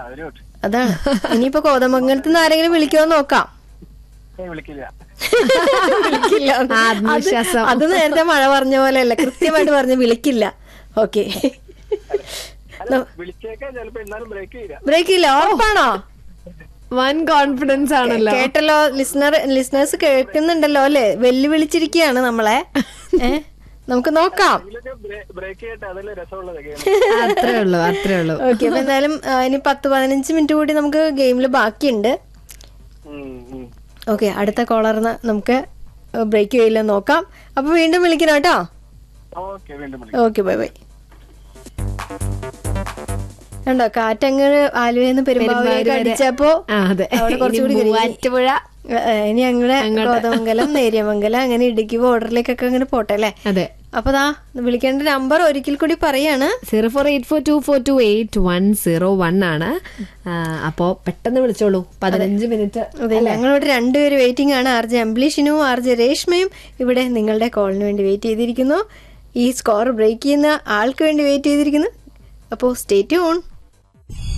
അതിന് വിട്ടു അതാണ് ഇനിയിപ്പോ കോതമംഗലത്ത് നിന്ന് ആരെങ്കിലും വിളിക്കുമോ നോക്കാം ഏയ് വിളിക്കില്ല വിളിക്കില്ല ആത്മവിശ്വാസം. അത് അത് നേരത്തെ മഴ പറഞ്ഞ പോലെയല്ല കൃത്യമായിട്ട് പറഞ്ഞ് വിളിക്കില്ല ഓക്കെ അല്ല വിളിച്ചേക്കാൻ ചിലപ്പോ എന്നാലും ബ്രേക്ക് ചെയ്യില്ല ബ്രേക്ക് ഇല്ല ഉറപ്പാണോ വൺ കോൺഫിഡൻസ് ആണല്ലോ കേട്ടല്ലോ ലിസണർ ലിസണേഴ്സ് കേൾക്കുന്നുണ്ടല്ലോ അല്ലെ വെല്ലുവിളിച്ചിരിക്കുകയാണ് നമ്മളെ ഏ നമുക്ക് നോക്കാം ഇതിലൊക്കെ ബ്രേക്ക് ചെയ്തിട്ട് അതല്ലേ രസമുള്ളത് ഗെയിം അത്രേ ഉള്ളൂ അത്രേ ഉള്ളൂ ഓക്കെ അപ്പൊ എന്തായാലും ആ, ഇനി പത്ത് പതിനഞ്ച് മിനിറ്റ് കൂടി നമുക്ക് ഗെയിമിൽ ബാക്കിയുണ്ട് ഓക്കെ അടുത്ത കോളറിന് നമുക്ക് ബ്രേക്ക് ചെയ്യില്ല നോക്കാം അപ്പൊ വീണ്ടും വിളിക്കണം കേട്ടോ ഓക്കെ വീണ്ടും വിളിക്കാം ഓക്കെ ബൈ ബൈ കണ്ടോ കാറ്റങ്ങ് ആലുവന്ന് പെരുമ്പാവൂരേക്ക് അടിച്ചപ്പോ ആ, അതെ. അവിടെ കുറച്ചുകൂടി ഇനി കരുകി. മൂവാറ്റുപുഴ ഏ, ഏ, ഇനി അങ്ങനെ കോതമംഗലം നേര്യമംഗലം അങ്ങനെ ഇടുക്കി ബോർഡറിലേക്കൊക്കെ അങ്ങനെ പോട്ടെ അല്ലേ അതെ അപ്പൊ ദാ വിളിക്കേണ്ട നമ്പർ ഒരിക്കൽ കൂടി പറയാണ് zero four eight four two four two eight one zero one ആണ് ആ, അപ്പോ പെട്ടെന്ന് വിളിച്ചോളൂ പതിനഞ്ച് മിനിറ്റ് അതെ ഞങ്ങളിവിടെ രണ്ടുപേര് വെയിറ്റിംഗ് ആണ് ആർ ജെ അംബ്ലീഷിനും ആർ ജെ രേഷ്മയും ഇവിടെ നിങ്ങളുടെ കോളിന് വേണ്ടി വെയിറ്റ് ചെയ്തിരിക്കുന്നു ഈ സ്കോർ ബ്രേക്ക് ചെയ്യുന്ന ആൾക്ക് വേണ്ടി വെയിറ്റ് ചെയ്തിരിക്കുന്നു അപ്പോൾ സ്റ്റേറ്റ് ഓൺ